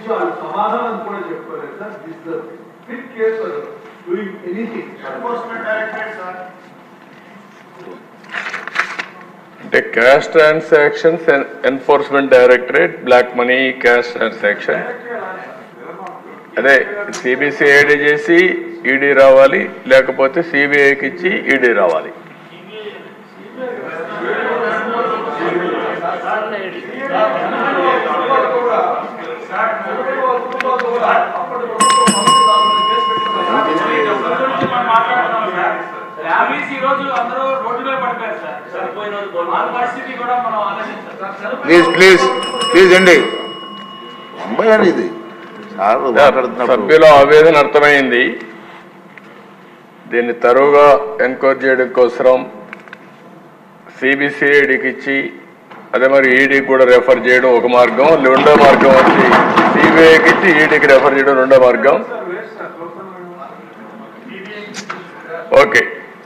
వాళ్ళు సమాధానం కూడా చెప్పలేదు sir this the fit case for doing anything enforcement directorate sir అంటే cash transactions enforcement directorate black money cash transaction అదే CBCID చేసి ఈడీ రావాలి లేకపోతే సిబిఐకి ఇచ్చి ఈడీ రావాలి ఫ్యామిలీస్ ఈ రోజు అందరూ రోడ్డు మీద పడిపోయారు సార్ వాళ్ళ పరిస్థితి కూడా మనం ఆలోచించాలి సార్ ప్లీజ్ ప్లీజ్ ప్లీజ్ అండి అమ్మాయి అని ఇది సార్ మాట్లాడుతున్నప్పుడు సభ్యుల ఆవేదన అర్థమైంది దీన్ని తరువుగా ఎంక్వైరీ చేయడం కోసం సిబిసిఐడికి ఇచ్చి అదే మరి ఈడీకి కూడా రెఫర్ చేయడం ఒక మార్గం రెండో మార్గం వచ్చి సిబిఐకి ఇచ్చి ఈడీకి రెఫర్ చేయడం రెండో మార్గం ఓకే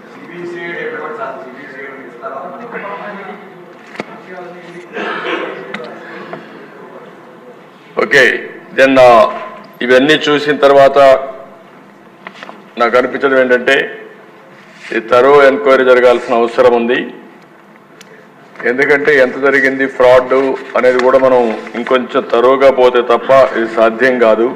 ఓకే దెన్ ఇవన్నీ చూసిన తర్వాత నాకు అనిపించడం ఏంటంటే ఈ తరువు ఎంక్వైరీ జరగాల్సిన అవసరం ఉంది ఎందుకంటే ఎంత జరిగింది ఫ్రాడ్ అనేది కూడా మనం ఇంకొంచెం తరువుగా పోతే తప్ప ఇది సాధ్యం కాదు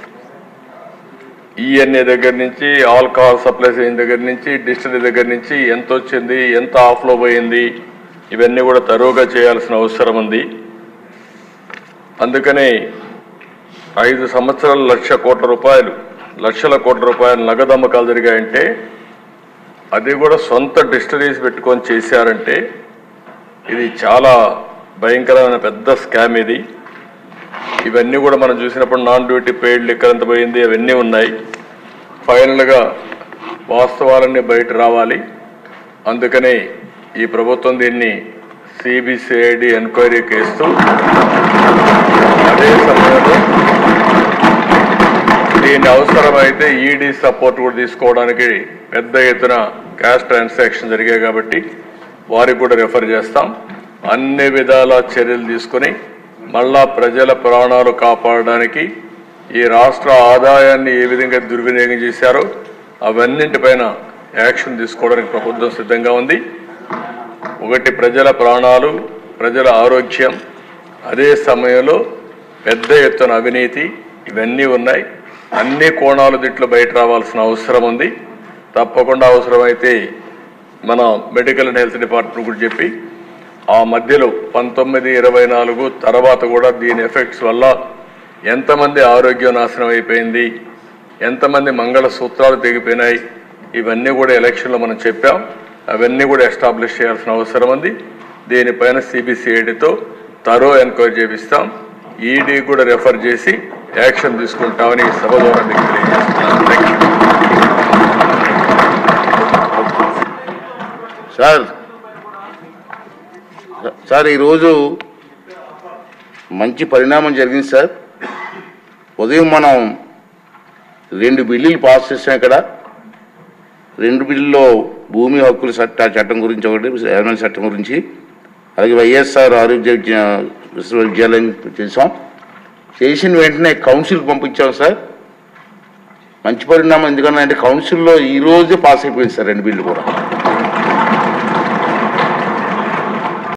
ఈఎన్ఏ దగ్గర నుంచి ఆల్కహాల్ సప్లైస్ అయిన దగ్గర నుంచి డిస్టిలరీ దగ్గర నుంచి ఎంత వచ్చింది ఎంత ఆఫ్లో పోయింది ఇవన్నీ కూడా తరువుగా చేయాల్సిన అవసరం ఉంది అందుకనే ఐదు సంవత్సరాలు లక్ష కోట్ల రూపాయలు లక్షల కోట్ల రూపాయలు నగదు అమ్మకాలు జరిగాయంటే అది కూడా సొంత డిస్టరీస్ పెట్టుకొని చేశారంటే ఇది చాలా భయంకరమైన పెద్ద స్కామ్ ఇది ఇవన్నీ కూడా మనం చూసినప్పుడు నాన్ డ్యూటీ పెయిడ్ లిక్కర్ ఎంత పోయింది అవన్నీ ఉన్నాయి ఫైనల్గా వాస్తవాలన్నీ బయట రావాలి అందుకనే ఈ ప్రభుత్వం దీన్ని సిబిసిఐడి ఎంక్వైరీకి ఇస్తూ అదే సమయంలో దీని అవసరమైతే ఈడీ సపోర్ట్ కూడా తీసుకోవడానికి పెద్ద ఎత్తున క్యాష్ ట్రాన్సాక్షన్ జరిగాయి కాబట్టి వారికి కూడా రెఫర్ చేస్తాం అన్ని విధాల చర్యలు తీసుకొని మళ్ళా ప్రజల ప్రాణాలు కాపాడడానికి ఈ రాష్ట్ర ఆదాయాన్ని ఏ విధంగా దుర్వినియోగం చేశారో అవన్నింటిపైన యాక్షన్ తీసుకోవడానికి ప్రభుత్వం సిద్ధంగా ఉంది ఒకటి ప్రజల ప్రాణాలు ప్రజల ఆరోగ్యం అదే సమయంలో పెద్ద ఎత్తున అవినీతి ఇవన్నీ ఉన్నాయి అన్ని కోణాలు దీంట్లో బయట రావాల్సిన అవసరం ఉంది తప్పకుండా అవసరమైతే మన మెడికల్ అండ్ హెల్త్ డిపార్ట్మెంట్ కూడా చెప్పి ఆ మధ్యలో పంతొమ్మిది ఇరవై నాలుగు తర్వాత కూడా దీని ఎఫెక్ట్స్ వల్ల ఎంతమంది ఆరోగ్యం నాశనం అయిపోయింది ఎంతమంది మంగళ సూత్రాలు తెగిపోయినాయి ఇవన్నీ కూడా ఎలక్షన్లో మనం చెప్పాం అవన్నీ కూడా ఎస్టాబ్లిష్ చేయాల్సిన అవసరం ఉంది దీనిపైన సిబిసిఐడితో తరో ఎంక్వైరీ చేపిస్తాం ఈడీ కూడా రెఫర్ చేసి యాక్షన్ తీసుకుంటామని ఈ సభ ద్వారా మీకు తెలియజేస్తున్నాను థ్యాంక్ యూ సార్ సార్ ఈరోజు మంచి పరిణామం జరిగింది సార్ ఉదయం మనం రెండు బిల్లులు పాస్ చేసాం ఇక్కడ రెండు బిల్లులో భూమి హక్కుల చట్ట చట్టం గురించి ఒకటి ఎమ్మెల్యే చట్టం గురించి అలాగే వైఎస్ఆర్ ఆరోగ్య విద్య- విశ్వవిద్యాలయం చేసాం చేసిన వెంటనే కౌన్సిల్ పంపించాం సార్ మంచి పరిణామం ఎందుకన్నా అంటే కౌన్సిల్లో ఈ రోజే పాస్ అయిపోయింది సార్ రెండు బిల్లు కూడా